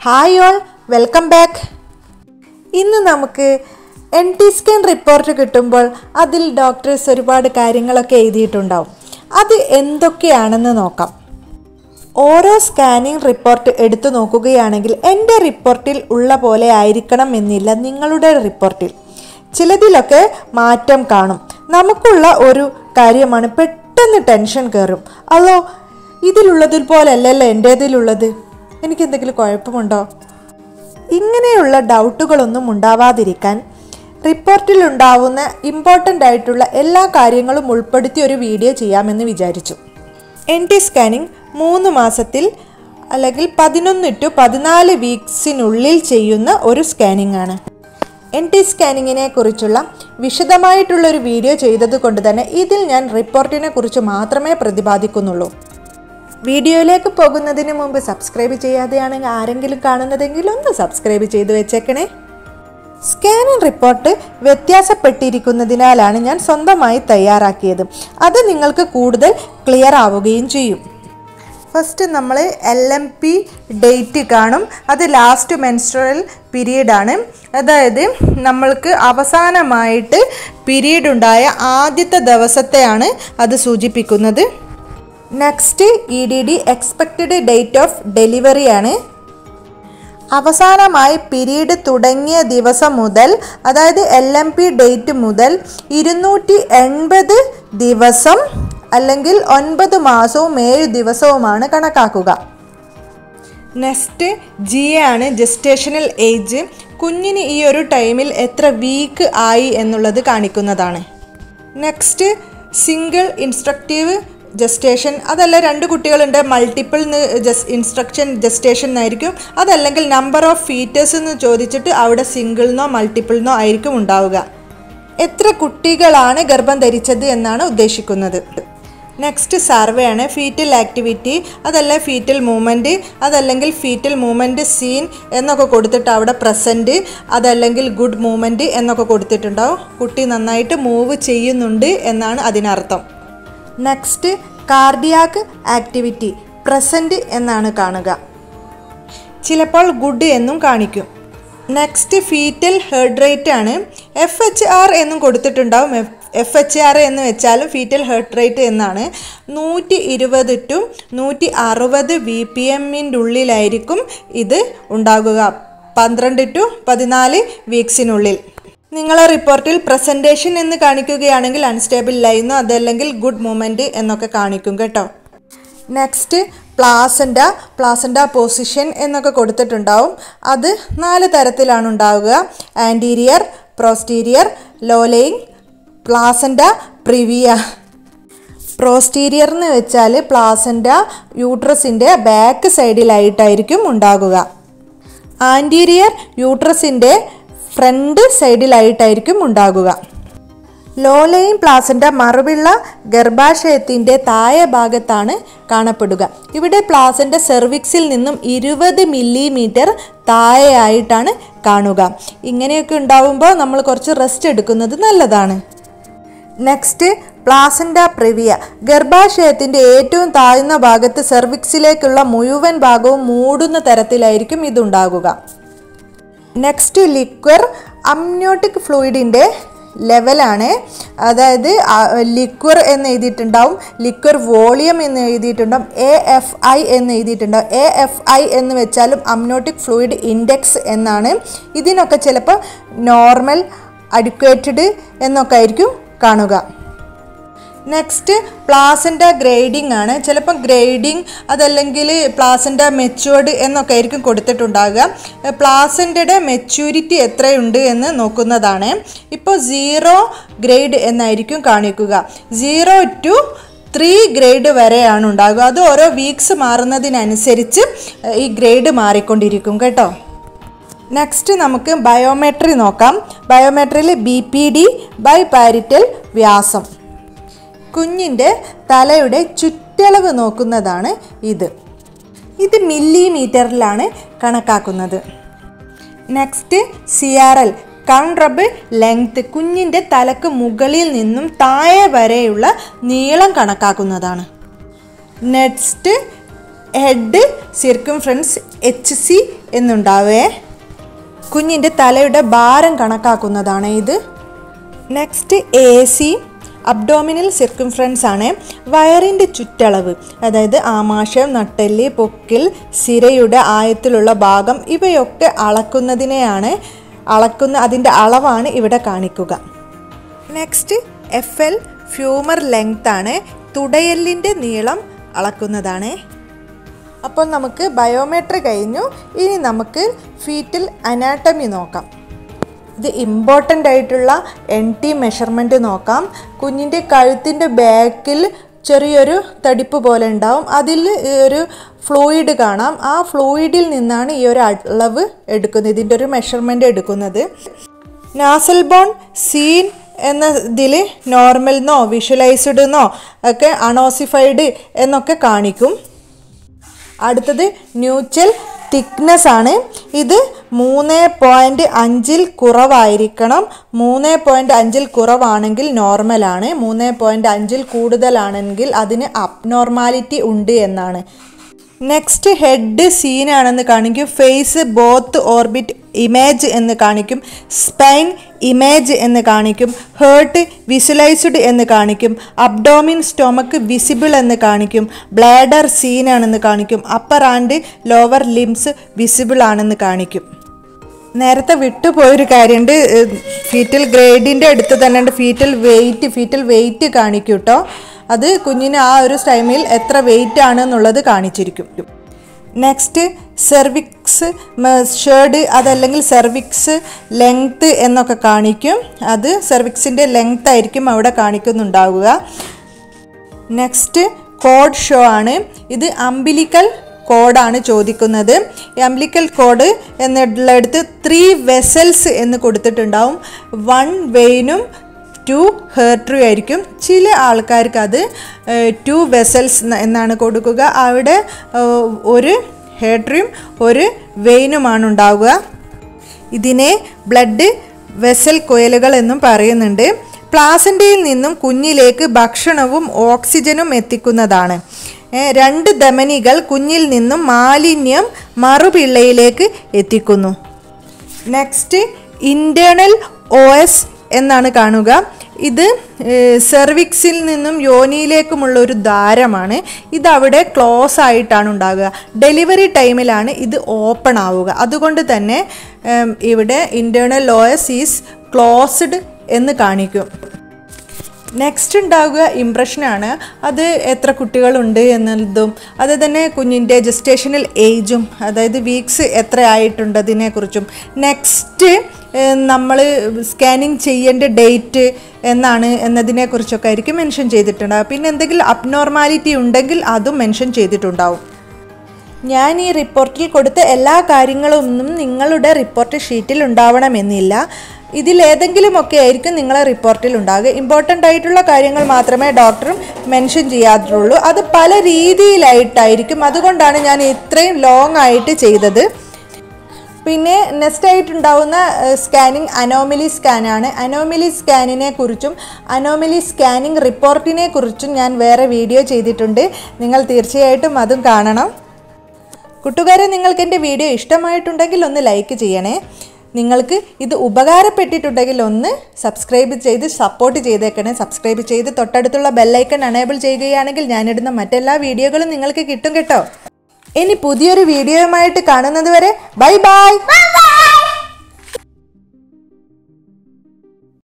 hi all welcome back ഇന്ന് നമുക്ക് N T scan report കിട്ടുമ്പോൾ അതിൽ ഡോക്ടേഴ്സ് ഒരുപാട് കാര്യങ്ങളൊക്കെ എഴുതിയിട്ടുണ്ടാവും അത് എന്തൊക്കെയാണെന്ന് നോക്കാം ഓരോ സ്കാനിങ് റിപ്പോർട്ട് എടുത്തു നോക്കുകയാണെങ്കിൽ എൻ്റെ റിപ്പോർട്ടിൽ ഉള്ള പോലെ ആയിരിക്കണം എന്നില്ല നിങ്ങളുടെ റിപ്പോർട്ടിൽ ചിലതിലൊക്കെ മാറ്റം കാണും നമുക്കുള്ള ഒരു കാര്യമാണ് പെട്ടെന്ന് ടെൻഷൻ കയറും അതോ ഇതിലുള്ളതിൽ പോലല്ലല്ലോ എൻ്റേതിലുള്ളത് എനിക്ക് എന്തെങ്കിലും കുഴപ്പമുണ്ടോ ഇങ്ങനെയുള്ള ഡൗട്ടുകളൊന്നും ഉണ്ടാവാതിരിക്കാൻ റിപ്പോർട്ടിൽ ഉണ്ടാവുന്ന ഇമ്പോർട്ടൻ്റ് ആയിട്ടുള്ള എല്ലാ കാര്യങ്ങളും ഉൾപ്പെടുത്തി ഒരു വീഡിയോ ചെയ്യാമെന്ന് വിചാരിച്ചു എൻ ടി സ്കാനിങ് മൂന്ന് മാസത്തിൽ അല്ലെങ്കിൽ പതിനൊന്ന് ടു പതിനാല് വീക്സിനുള്ളിൽ ചെയ്യുന്ന ഒരു സ്കാനിംഗ് ആണ് എൻ ടി സ്കാനിങ്ങിനെ കുറിച്ചുള്ള വിശദമായിട്ടുള്ള ഒരു വീഡിയോ ചെയ്തത് കൊണ്ട് തന്നെ ഇതിൽ ഞാൻ റിപ്പോർട്ടിനെ കുറിച്ച് മാത്രമേ പ്രതിപാദിക്കുന്നുള്ളൂ വീഡിയോയിലേക്ക് പോകുന്നതിന് മുമ്പ് സബ്സ്ക്രൈബ് ചെയ്യാതെയാണ് ആരെങ്കിലും കാണുന്നതെങ്കിൽ ഒന്ന് സബ്സ്ക്രൈബ് ചെയ്ത് വെച്ചേക്കണേ സ്കാനിംഗ് റിപ്പോർട്ട് വ്യത്യാസപ്പെട്ടിരിക്കുന്നതിനാലാണ് ഞാൻ സ്വന്തമായി തയ്യാറാക്കിയത് അത് നിങ്ങൾക്ക് കൂടുതൽ ക്ലിയർ ആവുകയും ചെയ്യും ഫസ്റ്റ് നമ്മൾ എൽ എം പി ഡേറ്റ് കാണും അത് ലാസ്റ്റ് മെൻസ്ട്രൽ പീരീഡാണ് അതായത് നമ്മൾക്ക് അവസാനമായിട്ട് പീരീഡ് ഉണ്ടായ ആദ്യത്തെ ദിവസത്തെയാണ് അത് സൂചിപ്പിക്കുന്നത് next E D D expected date of delivery ആണ് അവസാനമായി പീരീഡ് തുടങ്ങിയ ദിവസം മുതൽ അതായത് എൽ എം പി ഡേറ്റ് മുതൽ ഇരുന്നൂറ്റി എൺപത് ദിവസം അല്ലെങ്കിൽ ഒൻപത് മാസവും ഏഴ് ദിവസവുമാണ് കണക്കാക്കുക നെക്സ്റ്റ് ജി എ ആണ് ജസ്റ്റേഷണൽ ഏജ് കുഞ്ഞിന് ഈ ഒരു ടൈമിൽ എത്ര വീക്ക് ആയി എന്നുള്ളത് കാണിക്കുന്നതാണ് നെക്സ്റ്റ് സിംഗിൾ ഇൻസ്ട്രക്റ്റീവ് ജസ്റ്റേഷൻ അതല്ല രണ്ട് കുട്ടികളുണ്ട് മൾട്ടിപ്പിൾ ജസ് ഇൻസ്ട്രക്ഷൻ ജസ്റ്റേഷൻ എന്നായിരിക്കും അതല്ലെങ്കിൽ നമ്പർ ഓഫ് ഫീറ്റേഴ്സ് എന്ന് ചോദിച്ചിട്ട് അവിടെ സിംഗിളിനോ മൾട്ടിപ്പിളിനോ ആയിരിക്കും ഉണ്ടാവുക എത്ര കുട്ടികളാണ് ഗർഭം ധരിച്ചത് എന്നാണ് ഉദ്ദേശിക്കുന്നത് നെക്സ്റ്റ് സർവേ ആണ് ഫീറ്റൽ ആക്ടിവിറ്റി അതല്ല ഫീറ്റൽ മൂവ്മെൻറ്റ് അതല്ലെങ്കിൽ ഫീറ്റൽ മൂവ്മെൻറ്റ് സീൻ എന്നൊക്കെ കൊടുത്തിട്ട് അവിടെ പ്രസൻറ്റ് അതല്ലെങ്കിൽ ഗുഡ് മൂവ്മെൻറ്റ് എന്നൊക്കെ കൊടുത്തിട്ടുണ്ടാവും കുട്ടി നന്നായിട്ട് മൂവ് ചെയ്യുന്നുണ്ട് എന്നാണ് അതിനർത്ഥം നെക്സ്റ്റ് കാർഡിയാക്ക് ആക്ടിവിറ്റി പ്രസൻറ്റ് എന്നാണ് കാണുക ചിലപ്പോൾ ഗുഡ് എന്നും കാണിക്കും നെക്സ്റ്റ് ഫീറ്റൽ ഹെർട്ട് റേറ്റ് ആണ് എഫ് എച്ച് ആർ എന്നും കൊടുത്തിട്ടുണ്ടാവും എഫ് എച്ച് ആർ എന്ന് വെച്ചാലും ഫീറ്റൽ ഹെർട്ട് റേറ്റ് എന്നാണ് നൂറ്റി ഇരുപത് ടു നൂറ്റി അറുപത് വി പി എമ്മിൻ്റെ ഉള്ളിലായിരിക്കും ഇത് ഉണ്ടാകുക പന്ത്രണ്ട് ടു പതിനാല് വീക്സിനുള്ളിൽ നിങ്ങളെ റിപ്പോർട്ടിൽ പ്രസൻറ്റേഷൻ എന്ന് കാണിക്കുകയാണെങ്കിൽ അൺസ്റ്റേബിൾ ലൈനോ അതല്ലെങ്കിൽ ഗുഡ് മൂമെൻറ്റ് എന്നൊക്കെ കാണിക്കും കേട്ടോ നെക്സ്റ്റ് പ്ലാസൻ്റ പ്ലാസൻ്റ പൊസിഷൻ എന്നൊക്കെ കൊടുത്തിട്ടുണ്ടാവും അത് നാല് തരത്തിലാണ് ഉണ്ടാവുക anterior posterior low lying placenta praevia posterior എന്ന് വെച്ചാൽ പ്ലാസൻ്റ യൂട്രസിൻ്റെ ബാക്ക് സൈഡിലായിട്ടായിരിക്കും ഉണ്ടാകുക ആൻറ്റീരിയർ യൂട്രസിൻ്റെ ഫ്രണ്ട് സൈഡിലായിട്ടായിരിക്കും ഉണ്ടാകുക ലോലയും പ്ലാസൻ്റ മറുപിള്ള ഗർഭാശയത്തിൻ്റെ താഴെ ഭാഗത്താണ് കാണപ്പെടുക ഇവിടെ പ്ലാസൻ്റ സെർവിക്സിൽ നിന്നും ഇരുപത് മില്ലിമീറ്റർ താഴെയായിട്ടാണ് കാണുക ഇങ്ങനെയൊക്കെ ഉണ്ടാവുമ്പോൾ നമ്മൾ കുറച്ച് റെസ്റ്റ് എടുക്കുന്നത് നല്ലതാണ് നെക്സ്റ്റ് പ്ലാസൻ്റ പ്രിവിയ ഗർഭാശയത്തിൻ്റെ ഏറ്റവും താഴ്ന്ന ഭാഗത്ത് സെർവിക്സിലേക്കുള്ള മുഴുവൻ ഭാഗവും മൂടുന്ന തരത്തിലായിരിക്കും ഇതുണ്ടാകുക നെക്സ്റ്റ് ലിക്വർ അമ്നോട്ടിക് ഫ്ലൂയിഡിൻ്റെ ലെവലാണ് അതായത് ലിക്വർ എന്ന് എഴുതിയിട്ടുണ്ടാവും ലിക്വർ വോളിയം എന്ന് എഴുതിയിട്ടുണ്ടാവും എ എഫ് ഐ എന്ന് എഴുതിയിട്ടുണ്ടാവും എ എഫ് ഐ എന്ന് വെച്ചാലും അമ്നോട്ടിക് ഫ്ലൂയിഡ് ഇൻഡെക്സ് എന്നാണ് ഇതിനൊക്കെ ചിലപ്പോൾ നോർമൽ അഡ്വക്കേറ്റഡ് എന്നൊക്കെ ആയിരിക്കും കാണുക നെക്സ്റ്റ് പ്ലാസൻ്റ ഗ്രേഡിംഗ് ആണ് ചിലപ്പം ഗ്രേഡിംഗ് അതല്ലെങ്കിൽ പ്ലാസൻ്റ മെച്ചുവേർഡ് എന്നൊക്കെ ആയിരിക്കും കൊടുത്തിട്ടുണ്ടാകുക പ്ലാസൻ്റയുടെ മെച്യൂരിറ്റി എത്രയുണ്ട് എന്ന് നോക്കുന്നതാണ് ഇപ്പോൾ സീറോ ഗ്രേഡ് എന്നായിരിക്കും കാണിക്കുക സീറോ ടു ത്രീ ഗ്രേഡ് വരെയാണ് ഉണ്ടാകുക അത് ഓരോ വീക്സ് മാറുന്നതിനനുസരിച്ച് ഈ ഗ്രേഡ് മാറിക്കൊണ്ടിരിക്കും കേട്ടോ നെക്സ്റ്റ് നമുക്ക് ബയോമെട്രി നോക്കാം ബയോമെട്രിയിൽ B P D biparietal വ്യാസം കുഞ്ഞിൻ്റെ തലയുടെ ചുറ്റളവ് നോക്കുന്നതാണ് ഇത് ഇത് മില്ലിമീറ്ററിലാണ് കണക്കാക്കുന്നത് നെക്സ്റ്റ് സി ആർ എൽ കൗണ്ടറബിൾ ലെങ്ത് കുഞ്ഞിൻ്റെ തലക്ക് മുകളിൽ നിന്നും താഴെ വരെയുള്ള നീളം കണക്കാക്കുന്നതാണ് next head circumference H C എന്നുണ്ടാവേ കുഞ്ഞിൻ്റെ തലയുടെ ഭാരം കണക്കാക്കുന്നതാണ് ഇത് next A C abdominal circumference ആണ് വയറിൻ്റെ ചുറ്റളവ് അതായത് ആമാശയം നട്ടെല്ല് പൊക്കിൽ സിരയുടെ ആയത്തിലുള്ള ഭാഗം ഇവയൊക്കെ അളക്കുന്നതിനെയാണ് അളക്കുന്ന അതിൻ്റെ അളവാണ് ഇവിടെ കാണിക്കുക next F L femur length ആണ് തുടയല്ലിൻ്റെ നീളം അളക്കുന്നതാണ് അപ്പോൾ നമുക്ക് ബയോമെട്രി കഴിഞ്ഞു ഇനി നമുക്ക് ഫീറ്റൽ അനാട്ടമി നോക്കാം ഇത് ഇമ്പോർട്ടൻ്റ് ആയിട്ടുള്ള എൻ ടി മെഷർമെൻറ്റ് നോക്കാം കുഞ്ഞിൻ്റെ കഴുത്തിൻ്റെ ബാക്കിൽ ചെറിയൊരു തടിപ്പ് പോലെ ഉണ്ടാവും അതിൽ ഈ ഒരു ഫ്ലൂയിഡ് കാണാം ആ ഫ്ലൂയിഡിൽ നിന്നാണ് ഈ ഒരു അളവ് എടുക്കുന്നത് ഇതിൻ്റെ ഒരു മെഷർമെൻറ്റ് എടുക്കുന്നത് നാസൽ ബോൺ സീൻ എന്ന ഇതിൽ നോർമൽ എന്നോ വിഷ്വലൈസ്ഡ് എന്നോ ഒക്കെ അണോസിഫൈഡ് എന്നൊക്കെ കാണിക്കും അടുത്തത് ന്യൂച്ചൽ തിക്നെസ് ആണ് ഇത് മൂന്ന് പോയിൻറ്റ് അഞ്ചിൽ കുറവായിരിക്കണം മൂന്ന് പോയിൻറ്റ് അഞ്ചിൽ കുറവാണെങ്കിൽ നോർമലാണ് മൂന്ന് പോയിൻറ്റ് അഞ്ചിൽ കൂടുതലാണെങ്കിൽ അതിന് അബ്നോർമാലിറ്റി ഉണ്ട് എന്നാണ് നെക്സ്റ്റ് ഹെഡ് സീനാണെന്ന് കാണിക്കും ഫേസ് ബോത്ത് ഓർബിറ്റ് ഇമേജ് എന്ന് കാണിക്കും സ്പൈൻ ഇമേജ് എന്ന് കാണിക്കും ഹേർട്ട് വിഷ്വലൈസ്ഡ് എന്ന് കാണിക്കും അബ്ഡോമിൻ സ്റ്റൊമക്ക് വിസിബിൾ എന്ന് കാണിക്കും ബ്ലാഡർ സീനാണെന്ന് കാണിക്കും upper and lower limbs visible ആണെന്ന് കാണിക്കും നേരത്തെ വിട്ടുപോയൊരു കാര്യമുണ്ട് ഫീറ്റൽ ഗ്രേഡിൻ്റെ അടുത്ത് തന്നെ ഉണ്ട് ഫീറ്റൽ വെയിറ്റ് ഫീറ്റൽ വെയിറ്റ് കാണിക്കും കേട്ടോ അത് കുഞ്ഞിന് ആ ഒരു ടൈമിൽ എത്ര വെയിറ്റ് ആണ് എന്നുള്ളത് കാണിച്ചിരിക്കും നെക്സ്റ്റ് സെർവിക്സ് ഷേർഡ് അതല്ലെങ്കിൽ സെർവിക്സ് ലെങ്ത്ത് എന്നൊക്കെ കാണിക്കും അത് സെർവിക്സിൻ്റെ ലെങ്ത് ആയിരിക്കും അവിടെ കാണിക്കുന്നുണ്ടാവുക നെക്സ്റ്റ് കോഡ് ഷോ ആണ് ഇത് അംബിലിക്കൽ കോഡാണ് ചോദിക്കുന്നത് ഈ അംബിലിക്കൽ കോഡ് എന്നുള്ളടുത്ത് ത്രീ വെസൽസ് എന്ന് കൊടുത്തിട്ടുണ്ടാവും വൺ വെയിനും ടു ഹേർട്രി ആയിരിക്കും ചില ആൾക്കാർക്ക് അത് ടു വെസൽസ് എന്നാണ് കൊടുക്കുക അവിടെ ഏഹ്, ഒരു ഹേർട്രിയും ഒരു വെയിനുമാണ് ഉണ്ടാവുക ഇതിനെ ബ്ലഡ് വെസൽ കുയലുകൾ എന്നും പറയുന്നുണ്ട് പ്ലാസൻ്റയിൽ നിന്നും കുഞ്ഞിലേക്ക് ഭക്ഷണവും ഓക്സിജനും എത്തിക്കുന്നതാണ് ഏ, രണ്ട് ധമനികൾ കുഞ്ഞിൽ നിന്നും മാലിന്യം മറുപിള്ളയിലേക്ക് എത്തിക്കുന്നു നെക്സ്റ്റ് ഇൻറ്റേർണൽ ഒ എസ് എന്നാണ് കാണുക ഇത് സെർവിക്സിൽ നിന്നും യോനിയിലേക്കുമുള്ള ഒരു ദ്വാരമാണ് ഇതവിടെ ക്ലോസ് ആയിട്ടാണ് ഉണ്ടാകുക ഡെലിവറി ടൈമിലാണ് ഇത് ഓപ്പൺ ആവുക അതുകൊണ്ട് തന്നെ ഏം, ഇവിടെ internal O S is closed എന്ന് കാണിക്കും നെക്സ്റ്റ് ഉണ്ടാവുക ഇംപ്രഷനാണ് അത് എത്ര കുട്ടികളുണ്ട് എന്നതും അത് തന്നെ കുഞ്ഞിൻ്റെ ജസ്റ്റേഷണൽ ഏജും അതായത് വീക്സ് എത്ര ആയിട്ടുണ്ട് അതിനെക്കുറിച്ചും നെക്സ്റ്റ് നമ്മൾ സ്കാനിങ് ചെയ്യേണ്ട ഡേറ്റ് എന്നാണ് എന്നതിനെക്കുറിച്ചൊക്കെ ആയിരിക്കും മെൻഷൻ ചെയ്തിട്ടുണ്ടാവുക പിന്നെ എന്തെങ്കിലും അബ്നോർമാലിറ്റി ഉണ്ടെങ്കിൽ അതും മെൻഷൻ ചെയ്തിട്ടുണ്ടാവും ഞാൻ ഈ റിപ്പോർട്ടിൽ കൊടുത്ത എല്ലാ കാര്യങ്ങളൊന്നും നിങ്ങളുടെ റിപ്പോർട്ട് ഷീറ്റിൽ ഉണ്ടാവണമെന്നില്ല ഇതിലേതെങ്കിലുമൊക്കെ ആയിരിക്കും നിങ്ങളെ റിപ്പോർട്ടിൽ ഉണ്ടാകുക ഇമ്പോർട്ടൻ്റ് ആയിട്ടുള്ള കാര്യങ്ങൾ മാത്രമേ ഡോക്ടറും മെൻഷൻ ചെയ്യാറുള്ളൂ അത് പല രീതിയിലായിട്ടായിരിക്കും അതുകൊണ്ടാണ് ഞാൻ ഇത്രയും ലോങ് ആയിട്ട് ചെയ്തത് പിന്നെ നെക്സ്റ്റ് ആയിട്ടുണ്ടാവുന്ന സ്കാനിങ് അനോമലി സ്കാനാണ് അനോമലി സ്കാനിനെ കുറിച്ചും അനോമലി സ്കാനിങ് റിപ്പോർട്ടിനെ കുറിച്ചും ഞാൻ വേറെ വീഡിയോ ചെയ്തിട്ടുണ്ട് നിങ്ങൾ തീർച്ചയായിട്ടും അതും കാണണം കൂട്ടുകാരെ നിങ്ങൾക്ക് എൻ്റെ വീഡിയോ ഇഷ്ടമായിട്ടുണ്ടെങ്കിൽ ഒന്ന് ലൈക്ക് ചെയ്യണേ നിങ്ങൾക്ക് ഇത് ഉപകാരപ്പെട്ടിട്ടുണ്ടെങ്കിൽ ഒന്ന് സബ്സ്ക്രൈബ് ചെയ്ത് സപ്പോർട്ട് ചെയ്തേക്കണേ സബ്സ്ക്രൈബ് ചെയ്ത് തൊട്ടടുത്തുള്ള ബെല്ലൈക്കൺ അണേബിൾ ചെയ്യുകയാണെങ്കിൽ ഞാനിടുന്ന മറ്റെല്ലാ വീഡിയോകളും നിങ്ങൾക്ക് കിട്ടും കേട്ടോ ഇനി പുതിയൊരു വീഡിയോയുമായിട്ട് കാണുന്നത് വരെ ബൈ ബൈ